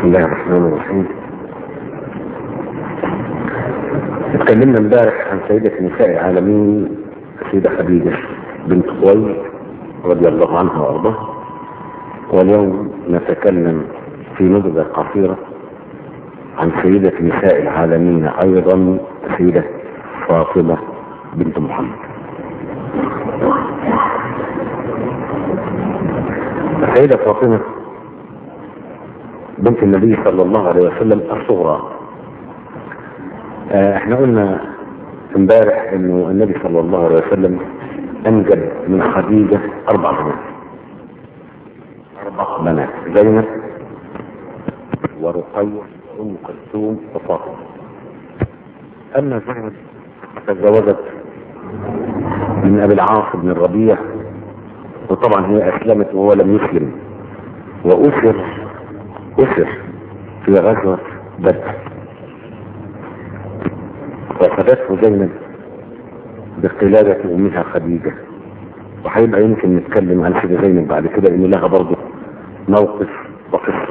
بسم الله الرحمن الرحيم اتكلمنا امبارح عن سيدة نساء العالمين سيدة خديجة بنت خويلد رضي الله عنها وارضاها واليوم نتكلم في نبذة قصيرة عن سيدة نساء العالمين ايضا سيدة فاطمة بنت محمد السيدة فاطمة بنت النبي صلى الله عليه وسلم الصغرى آه احنا قلنا امبارح انه النبي صلى الله عليه وسلم انجب من خديجة اربع بنات اربع بنات زينب ورقية ام كلثوم وفاطمة اما زينب تزوجت من ابي العاص بن الربيع وطبعا هي اسلمت وهو لم يسلم واسر اسر في غزوة بدر وفدته زينب بقلادة امها خديجة وهيبقى يمكن نتكلم عن سيدة زينب بعد كده ان لها برضه موقف وقصة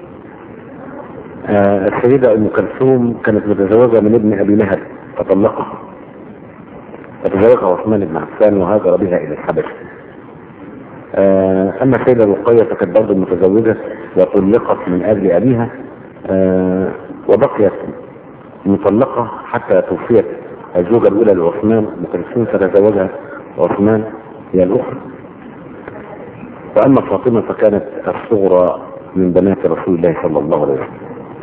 آه السيدة ام كلثوم كانت متزوجة من ابن ابي لهب فطلقها فتزوجها عثمان بن عفان وهاجر بها الى الحبشه آه اما السيدة رقية فكانت برضه متزوجة وطلقت من اجل ابيها آه وبقيت مطلقة حتى توفيت الزوجة الاولى لعثمان ام كلثوم فتزوجها عثمان هي الاخرى واما فاطمة فكانت الصغرى من بنات رسول الله صلى الله عليه وسلم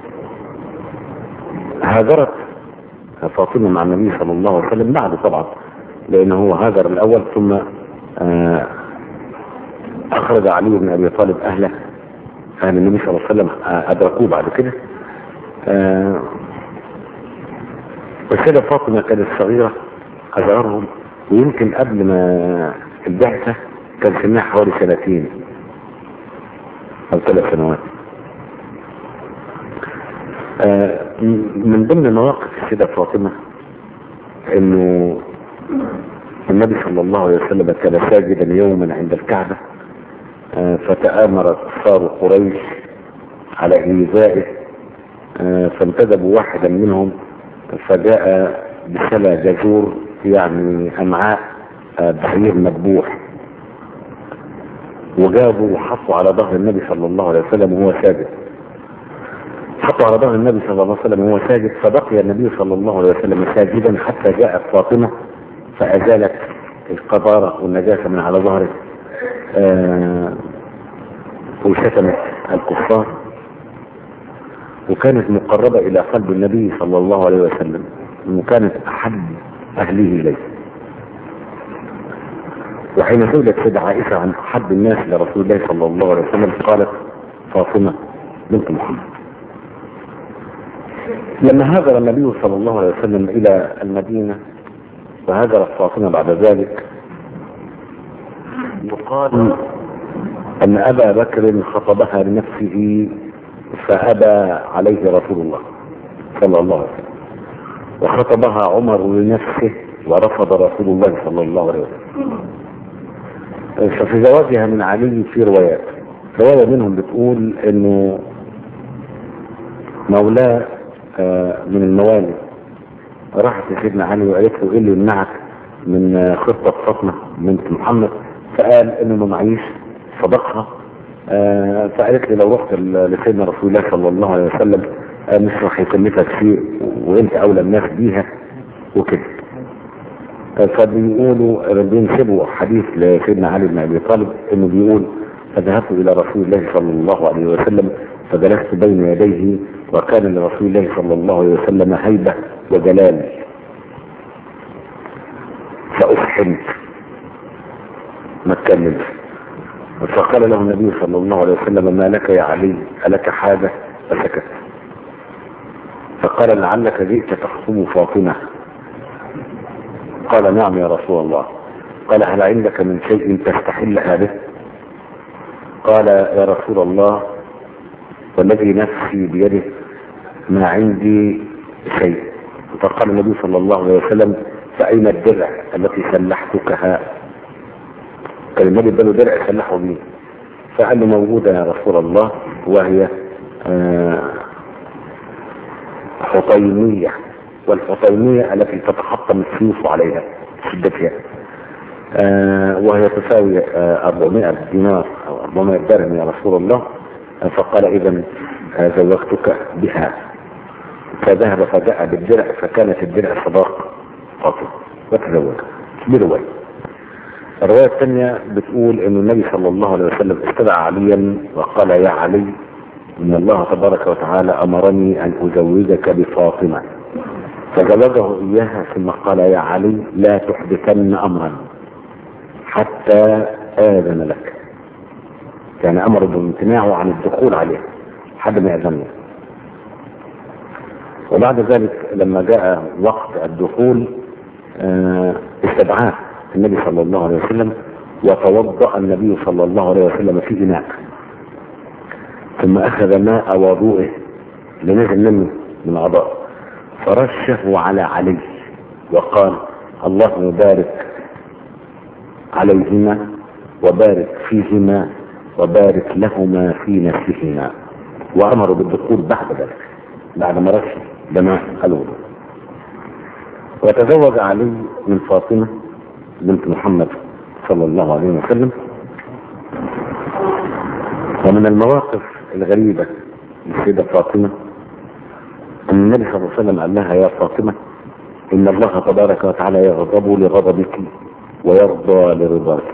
هاجرت فاطمة مع النبي صلى الله عليه وسلم بعد طبعا لانه هو هاجر الاول ثم آه اخرج علي بن ابي طالب اهله اهل النبي صلى الله عليه وسلم ادركوه بعد كده آه والسيدة فاطمة كانت صغيرة اصغرهم ويمكن قبل ما البعثة كان سنها حوالي سنتين او ثلاث سنوات آه من ضمن مواقف السيدة فاطمة انه النبي صلى الله عليه وسلم كان ساجدا يوما عند الكعبة آه فتآمر كفار قريش على إيذائه آه فانتدبوا واحدا منهم فجاء بسلى جزور يعني أمعاء بعير مذبوح وجابوا وحطوا على ظهر النبي صلى الله عليه وسلم وهو ساجد حطوا على ظهر النبي صلى الله عليه وسلم وهو ساجد فبقي النبي صلى الله عليه وسلم ساجدا حتى جاءت فاطمة فأزالت القذارة والنجاسة من على ظهره آه وشتمت الكفار وكانت مقربة إلى قلب النبي صلى الله عليه وسلم وكانت أحب أهله إليه وحين سئلت سيدة عائشة عن أحب الناس لرسول الله صلى الله عليه وسلم قالت فاطمة بنت محمد لما هاجر النبي صلى الله عليه وسلم إلى المدينة وهاجرت فاطمة بعد ذلك يقال أن أبا بكر خطبها لنفسه فأبى عليه رسول الله صلى الله عليه وسلم وخطبها عمر لنفسه ورفض رسول الله صلى الله عليه وسلم ففي زواجها من علي في روايات رواية منهم بتقول انه مولاه من الموالي راحت لسيدنا علي وقالت له ايه اللي يمنعك من خطة فاطمة بنت محمد فقال انه ما معيش صدقها آه فقالت لي لو رحت لسيدنا رسول الله صلى الله عليه وسلم آه مش راح يكلفك شيء وانت اولى الناس بيها وكده آه فبيقولوا بينسبوا حديث لسيدنا علي بن ابي طالب انه بيقول فذهبت الى رسول الله صلى الله عليه وسلم فجلست بين يديه وكان لرسول الله صلى الله عليه وسلم هيبه وجلال فأفحمت ما اتكلمت فقال له النبي صلى الله عليه وسلم ما لك يا علي ألك حاجة فسكت فقال لعلك جئت تخصم فاطمة قال نعم يا رسول الله قال هل عندك من شيء تستحلها به قال يا رسول الله والذي نفسي بيده ما عندي شيء فقال النبي صلى الله عليه وسلم فأين الدرع التي سلحتكها كان النبي اداله درع سلحه بيه فقال له موجودة يا رسول الله وهي آه حطيمية والحطيمية التي تتحطم السيوف عليها شدتها آه وهي تساوي آه 400 دينار او 400 درهم يا رسول الله آه فقال اذا زوجتك بها فذهب فجاء بالدرع فكانت الدرع صداق فاطمه وتزوج بروايه الروايه الثانيه بتقول ان النبي صلى الله عليه وسلم استدعى عليا وقال يا علي ان الله تبارك وتعالى امرني ان ازوجك بفاطمه فزوجه اياها ثم قال يا علي لا تحدثن امرا حتى آذن لك كان أمر بامتناعه عن الدخول عليه حد ما يأذن له وبعد ذلك لما جاء وقت الدخول استدعاه النبي صلى الله عليه وسلم وتوضأ النبي صلى الله عليه وسلم في إناء ثم أخذ ماء وضوءه لنزل منه من أعضاء فرشه على علي وقال اللهم بارك عليهما وبارك فيهما وبارك لهما في نفسهما وامروا بالدخول بعد ذلك بعد ما رش دماء الوضوء وتزوج علي من فاطمة بنت محمد صلى الله عليه وسلم ومن المواقف الغريبة للسيدة فاطمة أن النبي صلى الله عليه وسلم قال لها يا فاطمة إن الله تبارك وتعالى يغضب لغضبك ويرضى لرضاك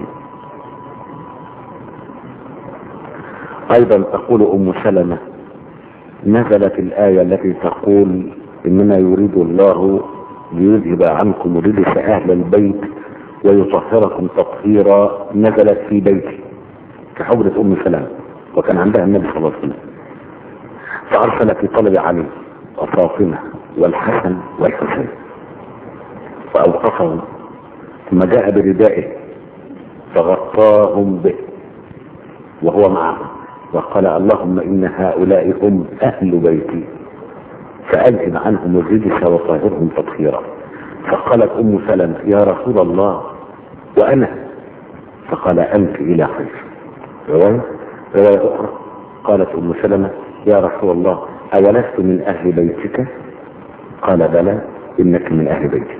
ايضا تقول ام سلمة نزلت الآية التي تقول انما يريد الله ليذهب عنكم رجس اهل البيت ويطهركم تطهيرا نزلت في بيتي كحجرة ام سلمة وكان عندها النبي صلى الله عليه وسلم فارسل في طلب علي وفاطمة والحسن والحسين واوقفهم ثم جاء بردائه فغطاهم به وهو معهم وقال اللهم ان هؤلاء هم اهل بيتي فاذهب عنهم الرجس وطهرهم تطهيرا فقالت ام سلمة يا رسول الله وانا فقال انت الى خير رواية رواية اخرى قالت ام سلمة يا رسول الله اولست من اهل بيتك قال بلى انك من اهل بيتي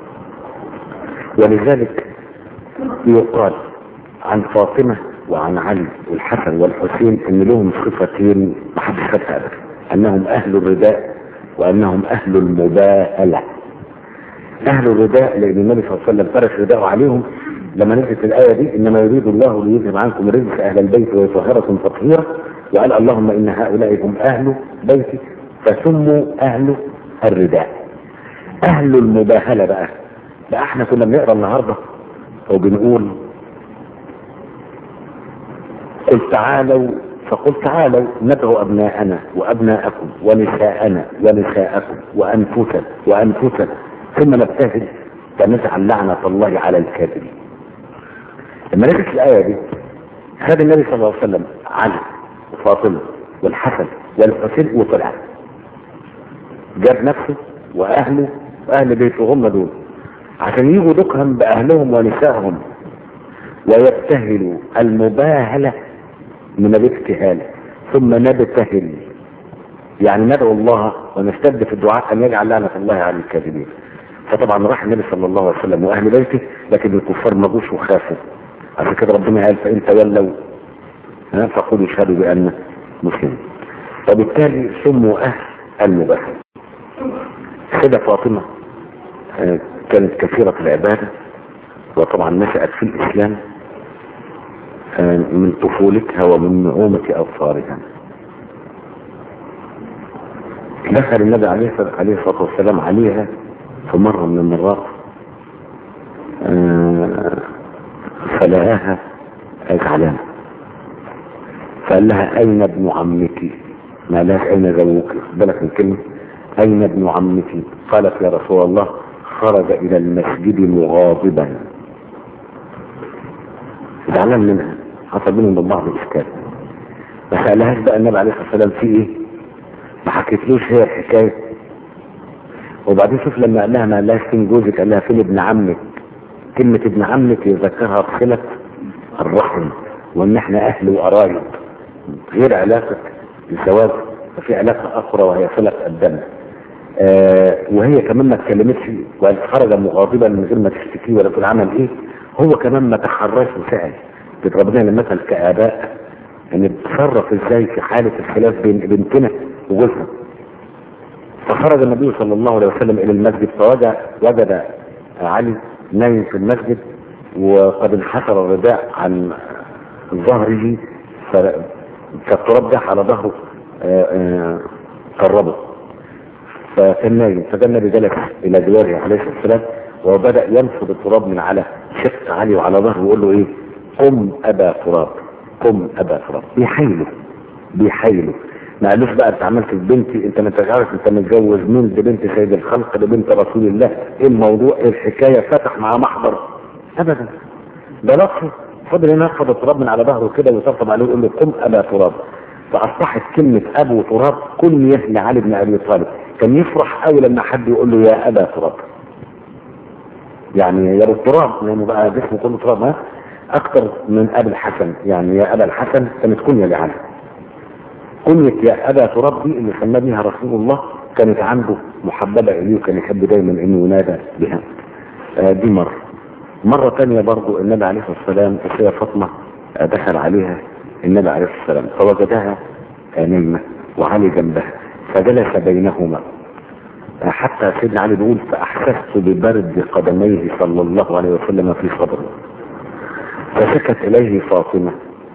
ولذلك يقال عن فاطمة وعن علي والحسن والحسين ان لهم صفتين ما حدش خدها ابدا انهم اهل الرداء وانهم اهل المباهلة اهل الرداء لان النبي صلى الله عليه وسلم فرش رداءه عليهم لما نزلت الايه دي انما يريد الله ليذهب عنكم الرجس اهل البيت ويطهركم تطهيرا وقال اللهم ان هؤلاء هم اهل بيتي فسموا اهل الرداء اهل المباهلة بقى لا احنا كنا بنقرا النهارده وبنقول قل تعالوا فقل تعالوا ندعو ابناءنا وابناءكم ونساءنا ونساءكم وانفسنا وانفسنا ثم نبتهل فنجعل لعنة الله على الكاذبين لما نزلت الآية دي خد النبي صلى الله عليه وسلم علي وفاطمة والحسن والحسين وطلع جاب نفسه وأهله وأهل بيته هم دول عشان يجوا دقهم بأهلهم ونسائهم ويبتهلوا المباهلة من الابتهال ثم نبتهل يعني ندعو الله ونستبد في الدعاء أن يجعل لعنة الله على الكاذبين فطبعا راح النبي صلى الله عليه وسلم وأهل بيته لكن الكفار ما جوش وخافوا عشان كده ربنا قال فإن تولوا فقولوا اشهدوا بأن مسلمين وبالتالي سموا أهل المباهلة سيدة فاطمة كانت كثيرة العبادة وطبعا نشأت في الإسلام من طفولتها ومن نعومة أظفارها دخل النبي عليه الصلاة والسلام عليها في مرة من المرات فلقاها زعلانة فقال لها أين ابن عمك؟ ما لهاش أين زوجك؟ بالك من كلمة أين ابن عمك؟ قالت يا رسول الله خرج إلى المسجد مغاضبا زعلان منها حصل بينهم من بعض الإشكال ما سألهاش بقى النبي عليه الصلاة والسلام في إيه؟ ما حكيتلوش هي الحكاية وبعدين شوف لما قال لها ما قالهاش فين جوزك قال لها فين ابن عمك كلمة ابن عمك يذكرها بصلة الرحم وان احنا اهل وقرايب غير علاقة الزواج ففي علاقة اخرى وهي صلة الدم آه وهي كمان ما اتكلمتش وخرج مغاضبا من غير ما تشتكي ولا تقول عمل ايه هو كمان ما تحرش وسأل تضرب لنا المثل كآباء ان بتصرف ازاي في حالة الخلاف بين بنتنا وجوزها فخرج النبي صلى الله عليه وسلم الى المسجد فوجد وجد علي نايم في المسجد وقد انحسر الرداء عن ظهره فالتراب ده على ظهره قربه فكان نايم فكان النبي جلس الى جواره عليه الصلاه والسلام وبدا ينفض التراب من على شق علي وعلى ظهره ويقول له ايه قم ابا تراب قم ابا تراب بيحايله بيحايله ما قالوش بقى انت عملت بنتي انت ما انتش عارف انت متجوز مين دي بنت سيد الخلق دي بنت رسول الله ايه الموضوع ايه الحكايه فتح معاه محضر ابدا ده لطفه فضل ينفض التراب من على ظهره كده ويطبطب عليه ويقول له قم ابا تراب فاصبحت كلمه ابو تراب كنيه لعلي بن ابي طالب كان يفرح قوي لما حد يقول له يا ابا تراب يعني يا ابو التراب يعني بقى جسمه كله تراب ها اكتر من ابي الحسن يعني يا ابا الحسن كانت كنيه لعلي كنية يا ابا تراب دي اللي سمى بها رسول الله كانت عنده محببه اليه وكان يحب دايما انه ينادى بها آه دي مره مرة تانية برضو النبي عليه الصلاة والسلام السيدة فاطمة دخل عليها النبي عليه الصلاة والسلام فوجدها نايمة وعلي جنبها فجلس بينهما حتى سيدنا علي بيقول فأحسست ببرد قدميه صلى الله عليه وسلم في صدره فسكت إليه فاطمة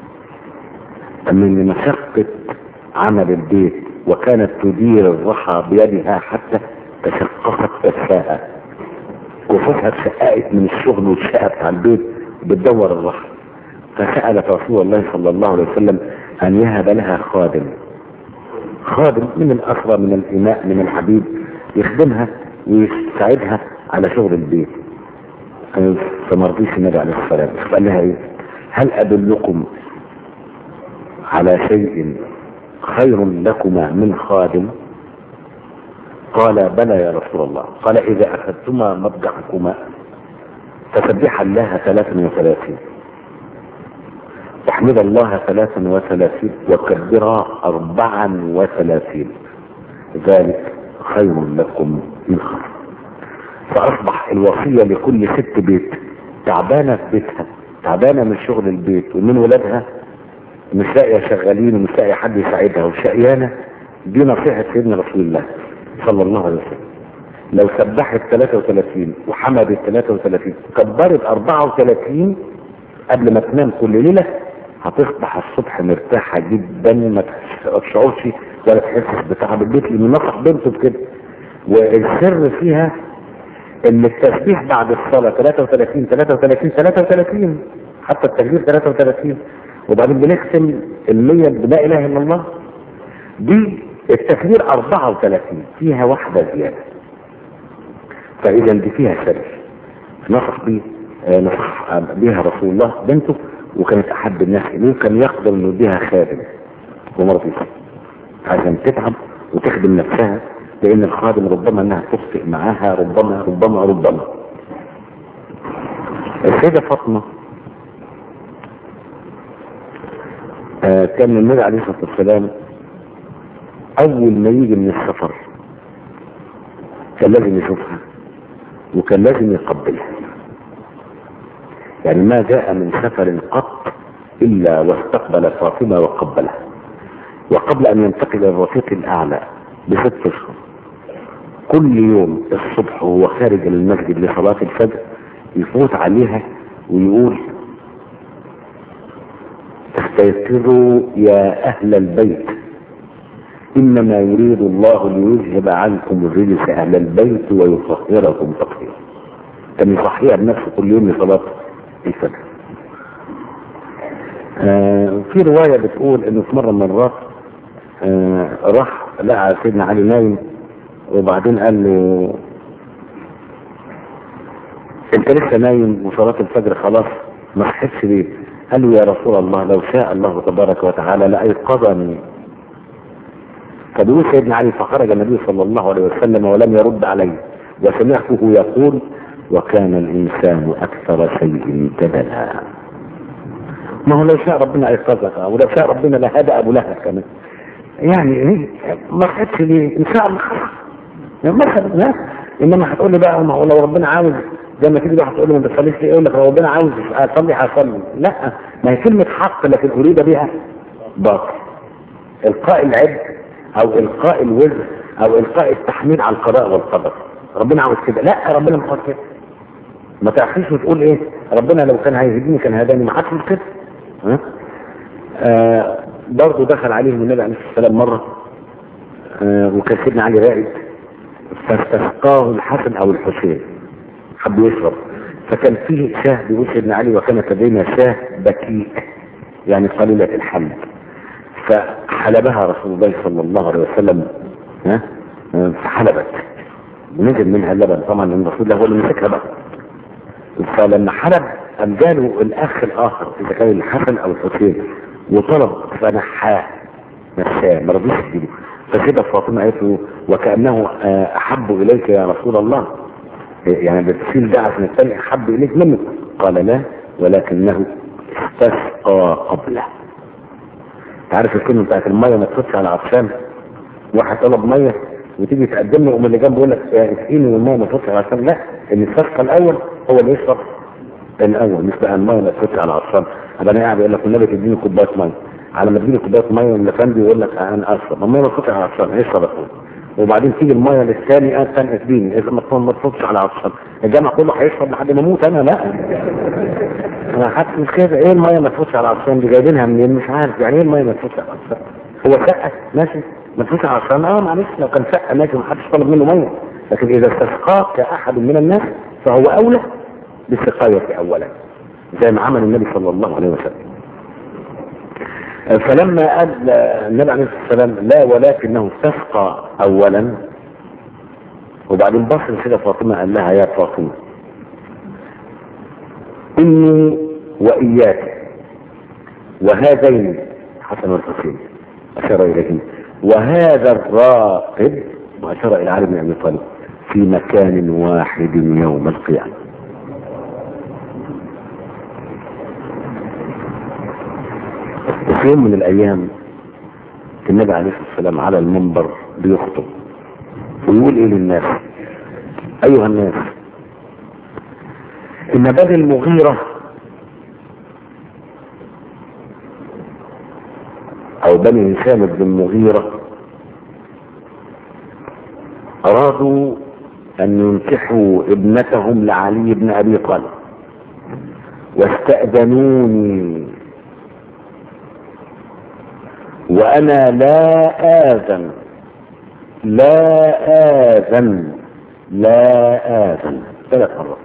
من مشقة عمل البيت وكانت تدير الرحى بيدها حتى تشققت كفاها وفتها اتشققت من الشغل والشقه بتاع البيت بتدور الرحم فسالت رسول الله صلى الله عليه وسلم ان يهب لها خادم خادم من الاسرى من الاماء من الحبيب يخدمها ويساعدها على شغل البيت فما رضيش النبي عليه الصلاه والسلام فقال لها ايه هل ادلكم على شيء خير لكما من خادم قال بلى يا رسول الله قال إذا أخذتما مضجعكما فسبح الله ثلاثا وثلاثين واحمد الله ثلاثا وثلاثين وكبرا أربعا وثلاثين ذلك خير لكم من خير فأصبح الوصية لكل ست بيت تعبانة في بيتها تعبانة من شغل البيت ومن ولادها مش لاقية شغالين ومش لاقية حد يساعدها وشقيانة دي نصيحة سيدنا رسول الله صلى الله عليه وسلم لو سبحت 33 وحمدت 33 كبرت 34 قبل ما تنام كل ليلة هتصبح الصبح مرتاحة جدا ما تشعرش ولا تحسش بتعب البيت لانه نصح بنته بكده والسر فيها ان التسبيح بعد الصلاة 33 33 33 حتى التكبير 33 وبعدين بنختم المية بلا اله الا الله دي التكبير 34 فيها واحدة زيادة فإذا دي فيها سر نصح بيه نصح بها رسول الله بنته وكانت أحب الناس إليه كان يقدر إنه يديها خادم ومرضيها عشان تتعب وتخدم نفسها لأن الخادم ربما إنها تخطئ معاها ربما ربما ربما السيدة فاطمة آه كان النبي عليه الصلاة والسلام اول ما يجي من السفر كان لازم يشوفها وكان لازم يقبلها يعني ما جاء من سفر قط الا واستقبل فاطمه وقبلها وقبل ان ينتقل الى الرفيق الاعلى بست اشهر كل يوم الصبح وهو خارج المسجد لصلاه الفجر يفوت عليها ويقول استيقظوا يا اهل البيت انما يريد الله ليذهب عنكم الرجس اهل البيت ويطهركم تطهيرا كان يصحيها بنفسه كل يوم لصلاه الفجر آه في روايه بتقول انه في مره من المرات آه راح لقى سيدنا علي نايم وبعدين قال له انت لسه نايم وصلاه الفجر خلاص ما صحيتش ليه؟ قال له يا رسول الله لو شاء الله تبارك وتعالى لايقظني فبيقول سيدنا علي فخرج النبي صلى الله عليه وسلم ولم يرد عليه وسمعته يقول وكان الانسان اكثر شيء جدلا ما هو لو شاء ربنا ايقظك ولو شاء ربنا لهدى ابو لهب كمان يعني ما خدش ليه ان شاء الله خلاص يعني مثلا لا انما هتقول لي بقى ما هو لو ربنا عاوز زي ما تيجي بقى هتقول لي ما بتصليش ليه يقول لك لو ربنا عاوز اصلي هصلي لا ما هي كلمه حق لكن اريد بها باطل القاء العبء او القاء الوزر او القاء التحميل على القضاء والقدر ربنا عاوز كده لا ربنا مش عاوز كده ما تعرفيش وتقول ايه ربنا لو كان هيهديني كان هداني ما عادش كده ها آه برضه دخل عليهم النبي عليه الصلاه والسلام مره آه وكان سيدنا علي راقد فاستسقاه الحسن او الحسين حب يشرب فكان فيه شاه بيقول سيدنا علي وكانت لدينا شاه بكيء يعني قليله الحمل فحلبها رسول الله صلى الله عليه وسلم ها فحلبت ونزل منها اللبن طبعا لان الرسول الله هو اللي مسكها بقى فلما حلب قام جاله الاخ الاخر اذا كان الحسن او الحسين وطلب فنحاه نساه ما رضيش يديله فكده فاطمه قالت له وكانه احب اليك يا رسول الله يعني بتشيل ده عشان الثاني احب اليك منك قال لا ولكنه استسقى قبله تعرف الكلمه بتاعت الميه ما تخش على عطشان واحد طلب ميه وتيجي تقدم له يقوم اللي جنبه يقول لك اسقيني والميه ما تخش على عطشان لا اللي استسقى الاول هو اللي يشرب الاول مش بقى الميه ما تخش على عطشان ابقى انا قاعد يقول لك النبي تديني كوبايه ميه على ما تجيلي كوبايه ميه الافندي يقول لك انا اشرب الميه ما تخش على عطشان هيشرب الاول وبعدين تيجي الميه للثاني انا ثاني اديني اذا ما تفوتش على عطشان الجامع كله هيشرب لحد ما اموت انا لا انا حاسس مش كده ايه الميه ما تفوتش على عطشان دي جايبينها منين مش عارف يعني ايه الميه ما تفوتش على عطشان هو شقه ماشي ما تفوتش على عطشان اه معلش لو كان شقه ماشي ما حدش طلب منه ميه لكن اذا استسقاك احد من الناس فهو اولى بالسقايه اولا زي ما عمل النبي صلى الله عليه وسلم فلما قال النبي عليه الصلاه والسلام لا ولكنه استسقى اولا وبعدين بص كده فاطمه قال لها يا فاطمه اني واياك وهذين حسن والحسين اشار اليهما وهذا الراقد واشار الى علي بن ابي طالب في مكان واحد يوم القيامه وفي يوم من الايام النبي عليه الصلاه والسلام على المنبر بيخطب ويقول ايه للناس ايها الناس ان بني المغيرة او بني هشام بن المغيرة ارادوا ان ينكحوا ابنتهم لعلي بن ابي طالب واستأذنوني وانا لا اذن لا اذن لا اذن ثلاث مرات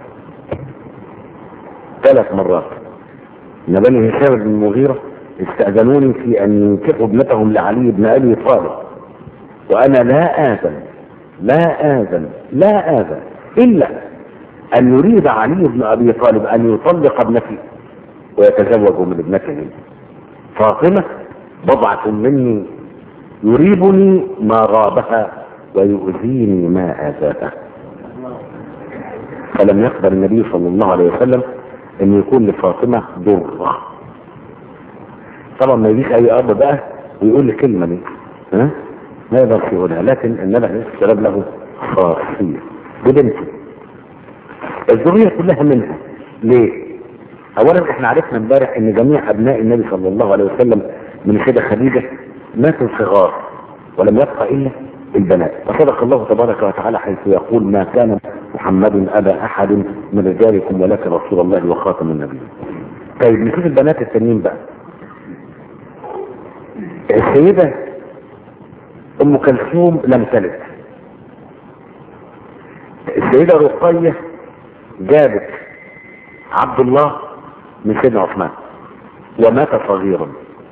ثلاث مرات ان بني هشام بن المغيرة استأذنوني في ان ينكحوا ابنتهم لعلي بن ابي طالب وانا لا اذن لا اذن لا اذن الا ان يريد علي بن ابي طالب ان يطلق ابنتي ويتزوج من ابنته فاطمه بضعة مني يريبني ما غابها ويؤذيني ما آذاها فلم يقبل النبي صلى الله عليه وسلم ان يكون لفاطمة ضرة طبعا ما يجيش اي اب بقى ويقول الكلمة دي ها ما يقدرش يقولها لكن النبي عليه الصلاه والسلام له خاصية ببنته الذرية كلها منها ليه؟ اولا احنا عرفنا امبارح ان جميع ابناء النبي صلى الله عليه وسلم من سيدة خديجة ماتوا صغار ولم يبقى إلا البنات وصدق الله تبارك وتعالى حيث يقول ما كان محمد أبا أحد من رجالكم ولكن رسول الله وخاتم النبي طيب نشوف البنات التانيين بقى السيدة أم كلثوم لم تلد السيدة رقية جابت عبد الله من سيدنا عثمان ومات صغيرا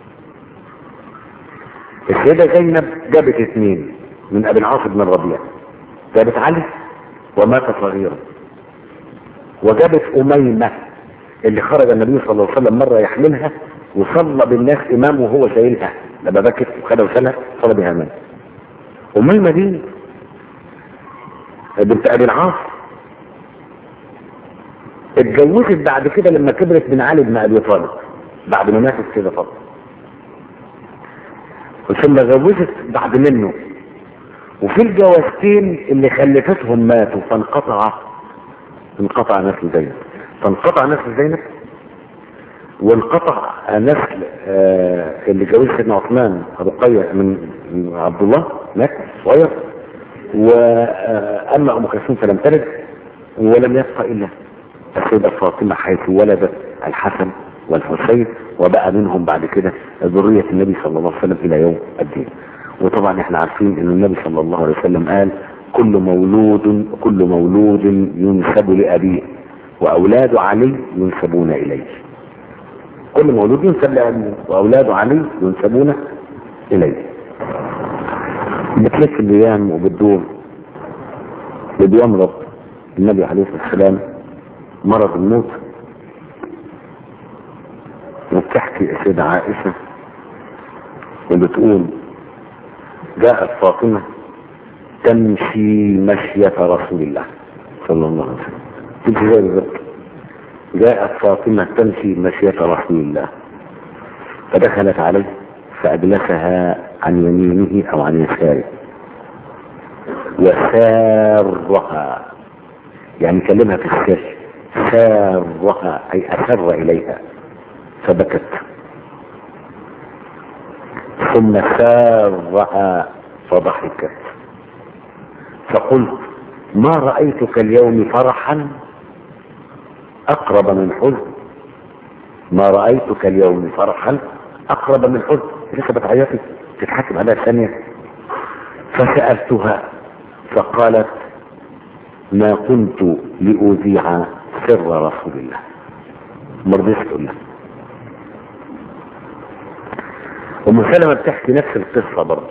السيدة زينب جابت اثنين من ابي العاص بن الربيع جابت علي ومات صغيرا وجابت اميمة اللي خرج النبي صلى الله عليه وسلم مرة يحملها وصلى بالناس امام وهو شايلها لما بكت وخدها وشالها صلى بها امام اميمة دي بنت ابي العاص اتجوزت بعد كده لما كبرت من علي بن ابي طالب بعد ما ماتت كده فاطمه ثم جوزت بعد منه وفي الجوازتين اللي خلفتهم ماتوا فانقطع انقطع نسل زينب فانقطع نسل زينب وانقطع نسل آه اللي جوز سيدنا عثمان رقية من من عبد الله مات صغير واما ام كلثوم فلم تلد ولم يبقى الا السيدة فاطمة حيث ولدت الحسن والحسين وبقى منهم بعد كده ذرية النبي صلى الله عليه وسلم الى يوم الدين وطبعا احنا عارفين ان النبي صلى الله عليه وسلم قال كل مولود كل مولود ينسب لأبيه وأولاد علي ينسبون إليه كل مولود ينسب لأبيه وأولاد علي ينسبون إليه بتلف الايام وبتدور وبيمرض النبي عليه الصلاه والسلام مرض الموت وبتحكي السيدة عائشة وبتقول جاءت فاطمة تمشي مشية رسول الله صلى الله عليه وسلم تمشي زي بالظبط جاءت فاطمة تمشي مشية رسول الله فدخلت عليه فأجلسها عن يمينه أو عن يساره وسارها يعني كلمها في السر سارها أي أسر إليها فبكت ثم سارها فضحكت فقلت ما رأيتك اليوم فرحا أقرب من حزن ما رأيتك اليوم فرحا أقرب من حزن لسه بتعيطي تتحكم عليها ثانية فسألتها فقالت ما كنت لأذيع سر رسول الله مرضيش تقول لها ام سلمة بتحكي نفس القصة برضه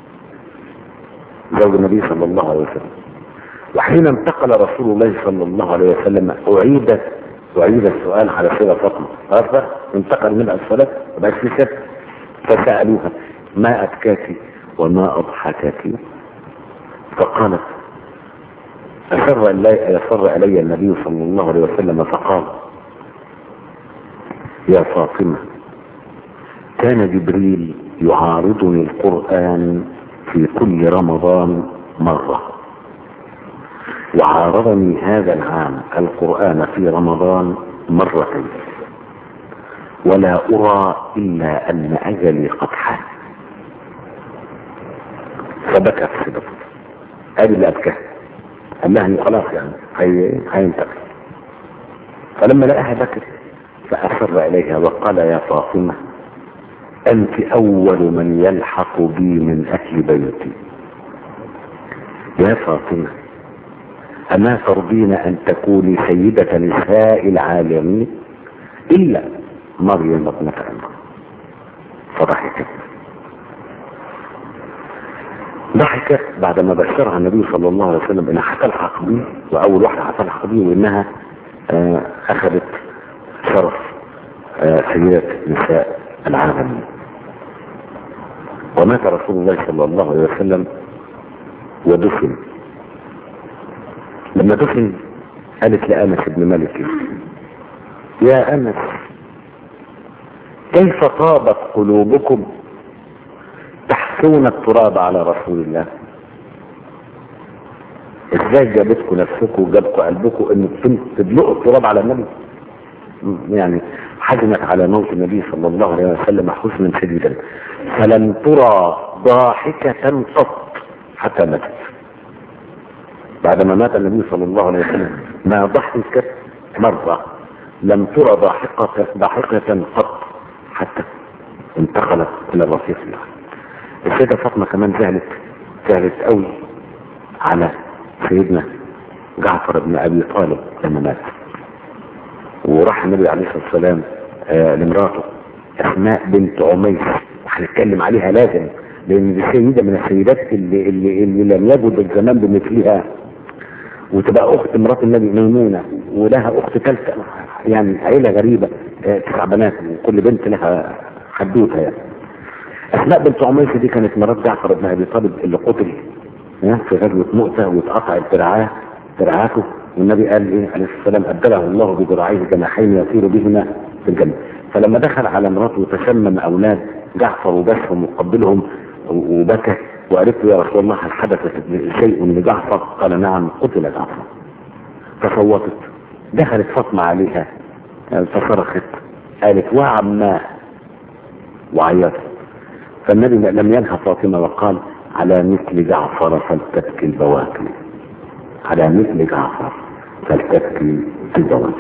زوج النبي صلى الله عليه وسلم وحين انتقل رسول الله صلى الله عليه وسلم أعيد أعيد السؤال على سيدة فاطمة عارفة انتقل من الصلاة وبعد في سر فسألوها ما أبكاك وما أضحكك فقالت أسر إلي أسر إلي النبي صلى الله عليه وسلم فقال يا فاطمة كان جبريل يعارضني القرآن في كل رمضان مرة وعارضني هذا العام القرآن في رمضان مرتين ولا أرى إلا أن أجلي قد حان فبكت صدق هذه اللي أبكى قال لها خلاص يعني هي هينتقل فلما لقاها بكت فأسر إليها وقال يا فاطمة أنت أول من يلحق بي من أهل بيتي يا فاطمة أما ترضين أن تكوني سيدة نساء العالمين إلا مريم ابنة عمران فضحكت ضحكت بعدما بشرها النبي صلى الله عليه وسلم انها هتلحق بيه واول واحده هتلحق بيه وانها آه اخذت شرف آه سيدة نساء العالمين ومات رسول الله صلى الله عليه وسلم ودفن لما دفن قالت لأنس بن مالك يا أنس كيف طابت قلوبكم تحثون التراب على رسول الله ازاي جابتكم نفسكم وجابكم قلبكم انكم تدلقوا التراب على النبي يعني حزنت على موت النبي صلى الله عليه وسلم حزنا شديدا فلم ترى ضاحكة قط حتى ماتت بعدما مات النبي صلى الله عليه وسلم ما ضحكت مرة لم ترى ضاحكة ضاحكة قط حتى انتقلت الى الرفيق الله السيدة فاطمة كمان زعلت زعلت قوي على سيدنا جعفر بن ابي طالب لما مات وراح النبي عليه الصلاه والسلام آه لمراته اسماء بنت عميس هنتكلم عليها لازم لان دي سيده من السيدات اللي اللي, اللي لم يجد الزمان بمثلها وتبقى اخت مرات النبي ميمونه ولها اخت ثالثه يعني عيله غريبه آه تسع بنات وكل بنت لها حدوته يعني اسماء بنت عميس دي كانت مرات جعفر بن ابي طالب اللي قتل في غزوه مؤته واتقطع ذراعاه ذراعاته والنبي قال ايه عليه الصلاه والسلام ابدله الله بذراعيه جناحين يطير بهما في الجنه فلما دخل على مراته وتشمم اولاد جعفر وبسهم وقبلهم وبكى وقالت له يا رسول الله هل حدث شيء لجعفر قال نعم قتل جعفر فصوتت دخلت فاطمة عليها فصرخت قالت وعماه وعيطت فالنبي لم ينهى فاطمة وقال على مثل جعفر فلتبكي البواكي على مثل جعفر فلتبكي البواكي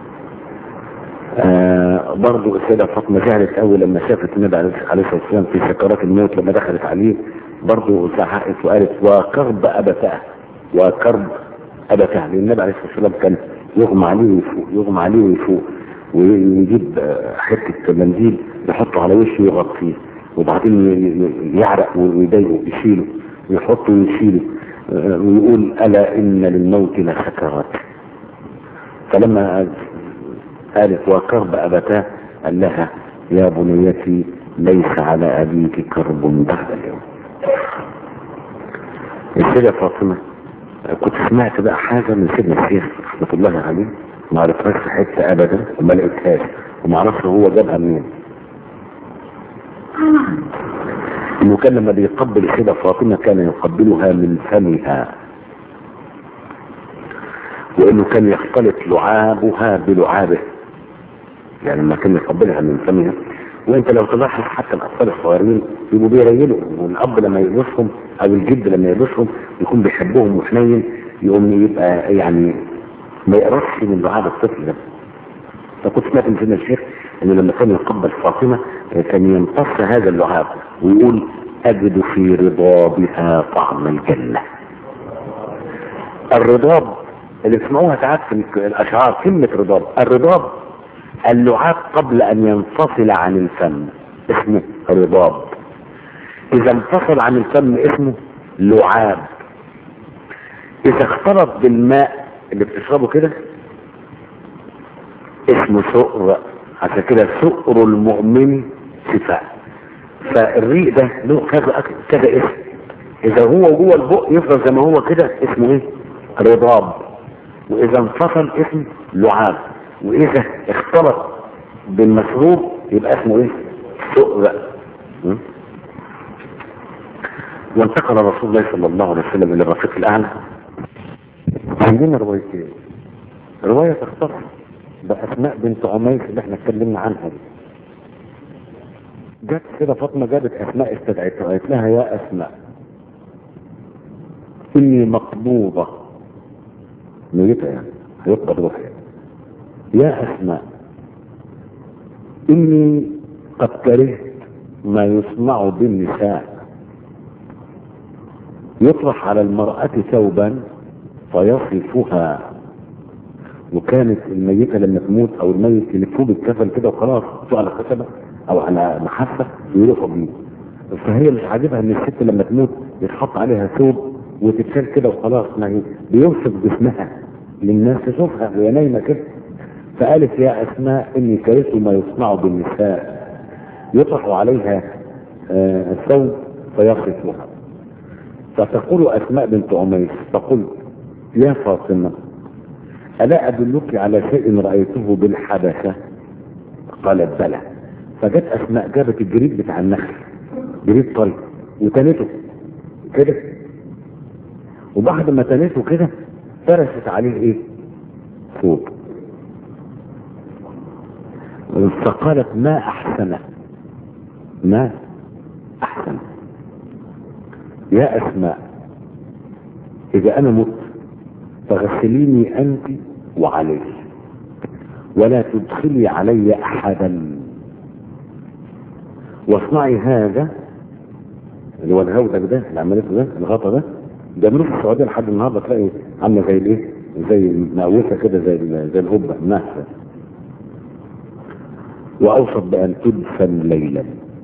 آه برضو السيدة فاطمة زعلت قوي لما شافت النبي عليه الصلاة والسلام في سكرات الموت لما دخلت عليه برضو زعقت وقالت وكرب أبتاه وكرب أبتاه لأن النبي عليه الصلاة والسلام كان يغمى عليه ويفوق يغمى عليه ويفوق ويجيب حتة منديل يحطه على وشه ويغطيه وبعدين يعرق ويضايقه يشيله ويحطه ويشيله ويقول ألا إن للموت لسكرات فلما قالت وكرب أبتاه قال لها يا بنيتي ليس على أبيك كرب بعد اليوم السيدة فاطمة كنت سمعت بقى حاجة من سيدنا الشيخ رحمة الله عليه ما عرفتهاش في حتة أبدا وما لقيتهاش وما اعرفش هو جابها منين انه كان لما بيقبل السيدة فاطمة كان يقبلها من فمها وانه كان يختلط لعابها بلعابه يعني لما كان يقبلها من فمها وانت لو تلاحظ حتى الاطفال الصغيرين يبقوا بيريلوا والاب لما يلبسهم او الجد لما يلبسهم يكون بيحبهم وحنين يقوم يبقى يعني ما يقرصش من لعاب الطفل ده فكنت سمعت من سيدنا الشيخ انه لما كان يقبل فاطمه كان يمتص هذا اللعاب ويقول اجد في رضابها طعم الجنه الرضاب اللي بتسمعوها ساعات في الاشعار كلمه رضاب الرضاب اللعاب قبل ان ينفصل عن الفم اسمه رضاب اذا انفصل عن الفم اسمه لعاب اذا اختلط بالماء اللي بتشربه كده اسمه سؤر عشان كده سؤر المؤمن شفاء فالريق ده له كذا كذا اسم اذا هو جوه البق يفضل زي ما هو كده اسمه ايه رضاب واذا انفصل اسم لعاب واذا اختلط بالمشروب يبقى اسمه ايه سؤر وانتقل رسول الله صلى الله عليه وسلم الى الرفيق الاعلى عندنا روايتين رواية تختص بأسماء بنت عميس اللي احنا اتكلمنا عنها دي جت كده فاطمة جابت أسماء استدعتها قالت لها يا أسماء إني مقبوضة ميتة يعني هيقبض روحي يا أسماء إني قد كرهت ما يصنع بالنساء يطرح على المرأة ثوبا فيصفها وكانت الميتة لما تموت او الميت يلفوه بالكفن كده وخلاص يحطوه على خشبة او على محفة ويروحوا بيه فهي مش عاجبها ان الست لما تموت يتحط عليها ثوب وتتشال كده وخلاص ما هي بيوصف جسمها للناس تشوفها وهي نايمة كده فقالت يا اسماء اني كرهت ما يصنع بالنساء يطرح عليها آه الثوب فيصفها فتقول اسماء بنت عميس تقول يا فاطمة ألا أدلك على شيء رأيته بالحبشة قالت بلى فجت أسماء جابت الجريد بتاع النخل جريد طري وتنته كده وبعد ما تنته كده فرشت عليه ايه ثوب فقالت ما أحسن ما أحسن يا أسماء إذا أنا مت فغسليني أنت وعلي ولا تدخلي علي أحدا واصنعي هذا اللي هو الهودج ده اللي عملته ده الغطا ده بيعملوه في السعودية لحد النهارده تلاقي عاملة زي الايه؟ زي مقوسة كده زي زي الهبة النحسة وأوصت بأن تدفن ليلا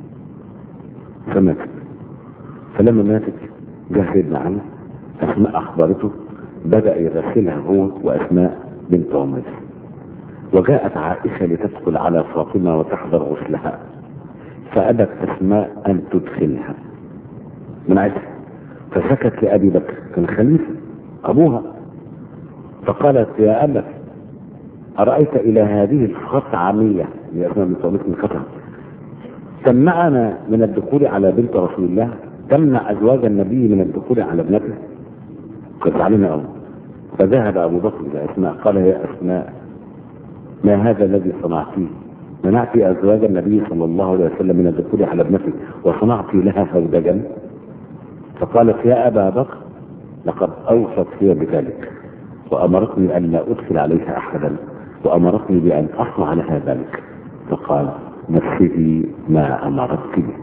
فماتت فلما ماتت جه سيدنا علي أسماء أخبرته بدأ يغسلها هو وأسماء بنت عمر وجاءت عائشة لتدخل على فاطمة وتحضر غسلها فأبت أسماء أن تدخلها من عائشة فسكت لأبي بكر كان خليفة أبوها فقالت يا أبت أرأيت إلى هذه الخطعمية هي أسماء بنت عمر من خطعم تمنعنا من الدخول على بنت رسول الله تمنع ازواج النبي من الدخول على ابنته كانت علينا قوي فذهب ابو بكر الى اسماء قال يا اسماء ما هذا الذي صنعتيه منعت ازواج النبي صلى الله عليه وسلم من الدخول على ابنتي وصنعت لها هودجا فقالت يا ابا بكر لقد اوصت هي بذلك وامرتني ان لا ادخل عليها احدا وامرتني بان اصنع لها ذلك فقال نفسه ما امرتك به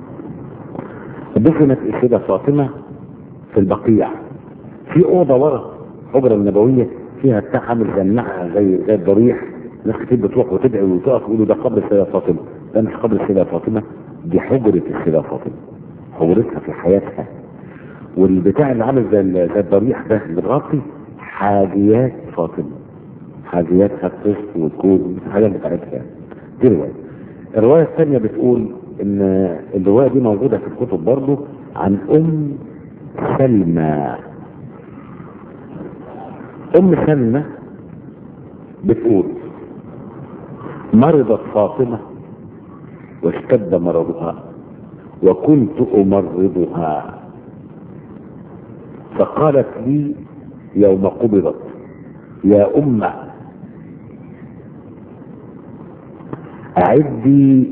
دفنت السيدة فاطمة في البقيع في أوضة ورا حجرة النبوية فيها بتاع عامل زي النعة زي زي الضريح ناس كتير بتروح وتدعي وتقف ويقولوا ده قبر السيدة فاطمة ده مش قبر السيدة فاطمة دي حجرة السيدة فاطمة حجرتها في حياتها والبتاع اللي عامل زي ال- زي الضريح ده اللي بتغطي حاجيات فاطمة حاجياتها الطفل والكود الحاجات بتاعتها دي رواية الرواية الثانية بتقول ان الرواية دي موجودة في الكتب برضه عن ام سلمى ام سلمى بتقول مرضت فاطمة واشتد مرضها وكنت امرضها فقالت لي يوم قبضت يا أمة أعدي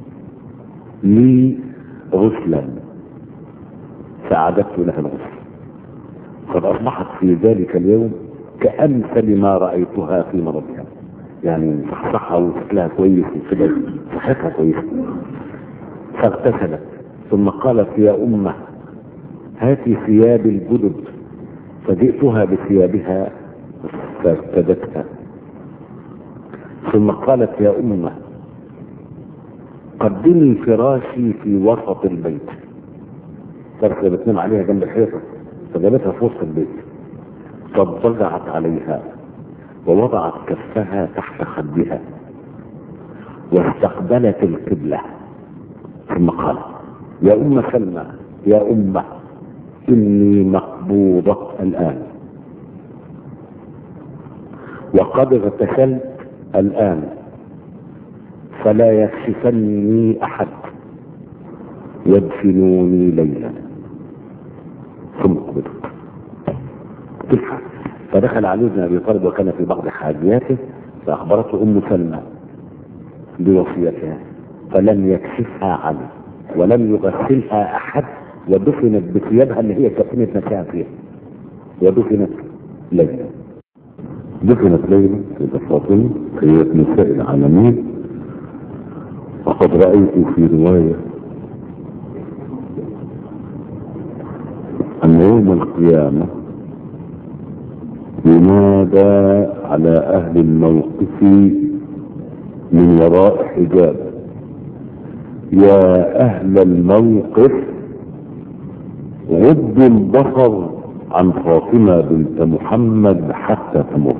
لي غسلا فأعددت لها الغسل قد أصبحت في ذلك اليوم كأمثل ما رأيتها في مرضها يعني صحصحها وشكلها كويس وكده صحتها كويسة فاغتسلت ثم قالت يا أمة هاتي ثياب الجدد فجئتها بثيابها فارتدتها ثم قالت يا أمة قدمي فراشي في وسط البيت كانت بتنام عليها جنب الحيطة فجابتها في وسط البيت فاضطجعت عليها ووضعت كفها تحت خدها واستقبلت القبلة ثم قال يا أم سلمى يا أمة إني مقبوضة الآن وقد اغتسلت الآن فلا يكشفني أحد يدفنوني ليلا ثم قبضت تلحق فدخل علي بن ابي طالب وكان في بعض حاجياته فاخبرته ام سلمى بوصيتها فلم يكشفها عنه ولم يغسلها احد ودفنت بثيابها اللي هي كفنت نفسها فيها ودفنت ليلا دفنت ليلا سيدة فاطمة سيدة نساء العالمين وقد رأيت في رواية أن يوم القيامة ينادى على أهل الموقف من وراء حجاب يا أهل الموقف غضوا البصر عن فاطمة بنت محمد حتى تمر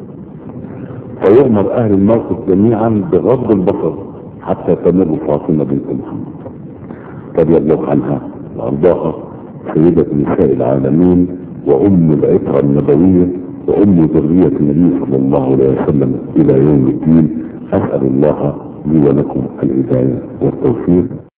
فيؤمر أهل الموقف جميعا بغض البصر حتى تمر فاطمة بنت محمد رضي الله عنها وأرضاها سيدة نساء العالمين وأم العترة النبوية وأم ذرية النبي صلى الله عليه وسلم إلى يوم الدين أسأل الله لي ولكم الهداية والتوفيق